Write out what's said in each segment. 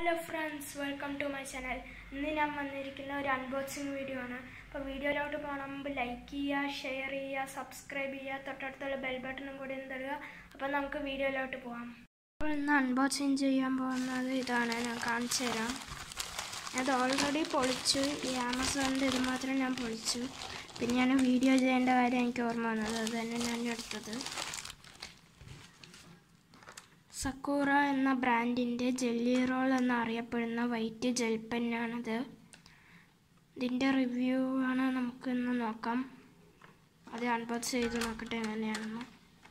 hello friends welcome to my channel ഇന്ന് ഞാൻ വന്നിരിക്കുന്ന ഒരു അൺബോക്സിങ് വീഡിയോ ആണ് അപ്പോൾ വീഡിയോയിലോട്ട് പോകണം മുമ്പ് ലൈക്ക് ചെയ്യുക ഷെയർ ചെയ്യുക സബ്സ്ക്രൈബ് ചെയ്യുക തൊട്ടടുത്തുള്ള ബെൽ ബട്ടണും കൂടി ഒന്ന് തരിക അപ്പോൾ നമുക്ക് വീഡിയോയിലോട്ട് പോകാം അപ്പോൾ ഇന്ന് അൺബോക്സിങ് ചെയ്യാൻ പോകുന്നത് ഇതാണ് ഞാൻ കാണിച്ചു തരാം അത് ഓൾറെഡി പൊളിച്ചു ഈ ആമസോണിൻ്റെ ഇത് മാത്രം ഞാൻ പൊളിച്ചു പിന്നെ ഞാൻ വീഡിയോ ചെയ്യേണ്ട കാര്യം എനിക്ക് ഓർമ്മ വന്നത് അത് തന്നെ ഞാൻ എടുത്തത് സക്കൂറ എന്ന ബ്രാൻഡിൻ്റെ ജെല്ലി റോൾ എന്നറിയപ്പെടുന്ന വൈറ്റ് ജെൽ പെന്നാണിത് ഇതിൻ്റെ റിവ്യൂ ആണ് നമുക്കിന്ന് നോക്കാം അത് അൺബോക്സ് ചെയ്ത് നോക്കട്ടെ എങ്ങനെയാണെന്ന്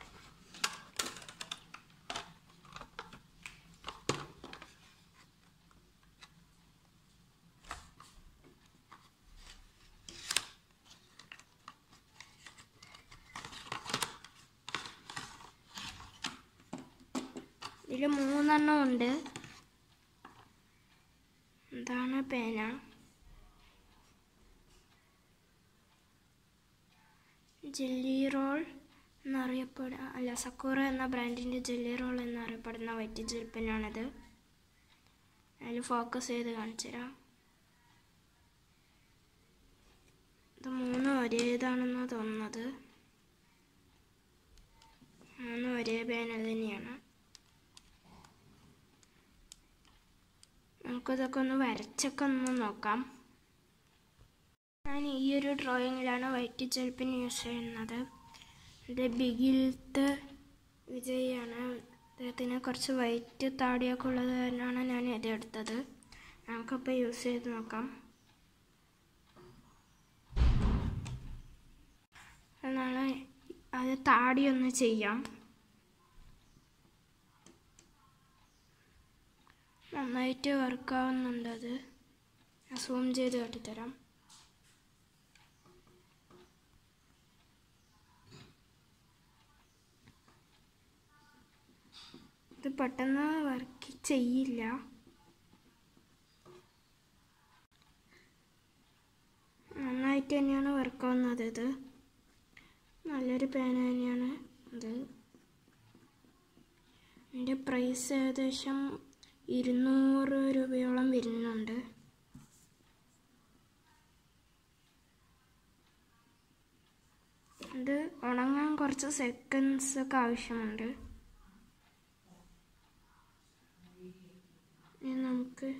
ഇതിൽ മൂന്നെണ്ണം ഉണ്ട് എന്താണ് പേന ജെല്ലി റോൾ എന്നറിയപ്പെടുക അല്ല സക്കൂറ എന്ന ബ്രാൻഡിൻ്റെ ജെല്ലി റോൾ എന്നറിയപ്പെടുന്ന വൈറ്റ് ജെൽ പെന്നാണിത് അതിൽ ഫോക്കസ് ചെയ്ത് കാണിച്ചു തരാം ഇത് മൂന്നും ഒരേതാണെന്നാണ് തോന്നുന്നത് മൂന്നും ഒരേ പേന തന്നെയാണ് നമുക്കിതൊക്കെ ഒന്ന് വരച്ചൊക്കെ ഒന്ന് നോക്കാം ഞാൻ ഈ ഒരു ഡ്രോയിങ്ങിലാണ് വൈറ്റ് ജെൽപ്പിന് യൂസ് ചെയ്യുന്നത് ഇത് ബിഗിൽത്ത് വിജയാണ് അദ്ദേഹത്തിന് കുറച്ച് വൈറ്റ് താടിയൊക്കെ ഉള്ളത് കാരണമാണ് ഞാൻ ഇത് എടുത്തത് നമുക്കപ്പോൾ യൂസ് ചെയ്ത് നോക്കാം എന്നാണ് അത് താടി ഒന്ന് ചെയ്യാം നന്നായിട്ട് വർക്കാവുന്നുണ്ട് അത് ഞാൻ സൂം ചെയ്ത് കാട്ടിത്തരാം ഇത് പെട്ടെന്ന് വർക്ക് ചെയ്യില്ല നന്നായിട്ട് തന്നെയാണ് വർക്കാവുന്നത് ഇത് നല്ലൊരു പേന തന്നെയാണ് ഇത് ഇതിൻ്റെ പ്രൈസ് ഏകദേശം ഇരുന്നൂറ് രൂപയോളം വരുന്നുണ്ട് ഇത് ഉണങ്ങാൻ കുറച്ച് സെക്കൻഡ്സ് ഒക്കെ ആവശ്യമുണ്ട് ഇനി നമുക്ക്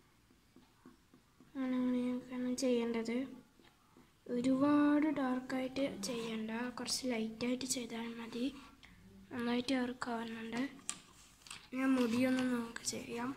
അങ്ങനെയൊക്കെയാണ് ചെയ്യേണ്ടത് ഒരുപാട് ഡാർക്കായിട്ട് ചെയ്യണ്ട കുറച്ച് ലൈറ്റായിട്ട് ചെയ്താൽ മതി നന്നായിട്ട് വർക്കാവുന്നുണ്ട് ഞാൻ മുടിയൊന്ന് നമുക്ക് ചെയ്യാം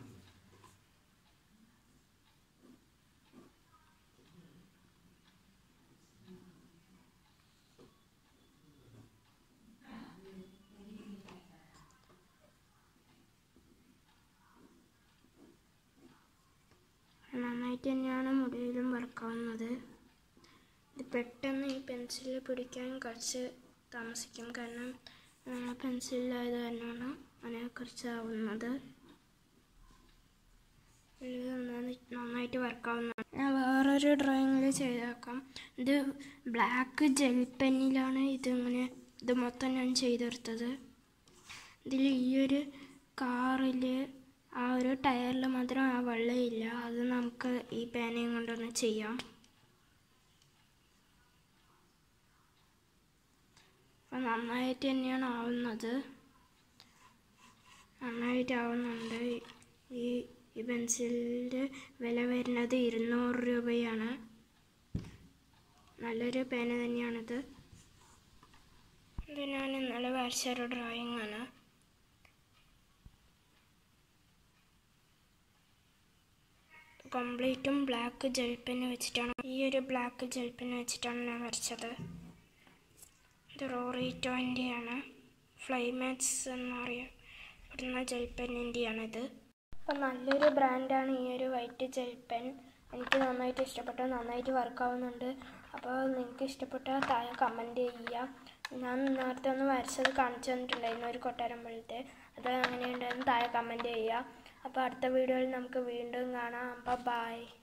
നന്നായിട്ട് തന്നെയാണ് മുടിയിലും വർക്കാവുന്നത് ഇത് പെട്ടെന്ന് ഈ പെൻസിൽ പിടിക്കാൻ കുറച്ച് താമസിക്കും കാരണം പെൻസിലായത് കാരണമാണ് അങ്ങനെ കുറച്ച് ആവുന്നത് ഇത് നന്നായിട്ട് വർക്കാവുന്നതാണ് ഞാൻ വേറൊരു ഡ്രോയിങ്ങിൽ ചെയ്തേക്കാം ഇത് ബ്ലാക്ക് ജെൽ പെന്നിലാണ് ഇതിങ്ങനെ ഇത് മൊത്തം ഞാൻ ചെയ്തെടുത്തത് ഇതിൽ ഈ ഒരു കാറിൽ ആ ഒരു ടയറിൽ മാത്രം ആ വെള്ളമില്ല അത് നമുക്ക് ഈ പേനയും കൊണ്ടൊന്ന് ചെയ്യാം അപ്പം നന്നായിട്ട് തന്നെയാണ് ആവുന്നത് നന്നായിട്ട് ആവുന്നുണ്ട് ഈ ഈ പെൻസിലിൻ്റെ വില വരുന്നത് ഇരുന്നൂറ് രൂപയാണ് നല്ലൊരു പേന തന്നെയാണിത് ഇത് ഞാൻ ഇന്നലെ വരച്ചൊരു ഡ്രോയിങ് ആണ് കംപ്ലീറ്റും ബ്ലാക്ക് ജെൽ പെൻ വെച്ചിട്ടാണ് ഈ ഒരു ബ്ലാക്ക് ജെൽ പെൻ വെച്ചിട്ടാണ് ഞാൻ വരച്ചത് ഇത് റോറിറ്റോൻ്റെയാണ് ഫ്ലൈമാക്സ് എന്നറിയപ്പെടുന്ന ജെൽ പെന്നിൻ്റെയാണിത് അപ്പം നല്ലൊരു ബ്രാൻഡാണ് ഈ ഒരു വൈറ്റ് ജെൽ പെൻ എനിക്ക് നന്നായിട്ട് ഇഷ്ടപ്പെട്ടു നന്നായിട്ട് വർക്കാവുന്നുണ്ട് അപ്പോൾ നിങ്ങൾക്ക് ഇഷ്ടപ്പെട്ടാൽ താഴെ കമൻറ്റ് ചെയ്യുക ഞാൻ നേരത്തെ ഒന്ന് വരച്ചത് കാണിച്ചു തന്നിട്ടുണ്ടായിരുന്നു ഒരു കൊട്ടാരം പോലത്തെ അത് അങ്ങനെയുണ്ടായിരുന്നു താഴെ കമൻറ്റ് ചെയ്യുക അപ്പോൾ അടുത്ത വീഡിയോയിൽ നമുക്ക് വീണ്ടും കാണാം അപ്പോൾ ബായ്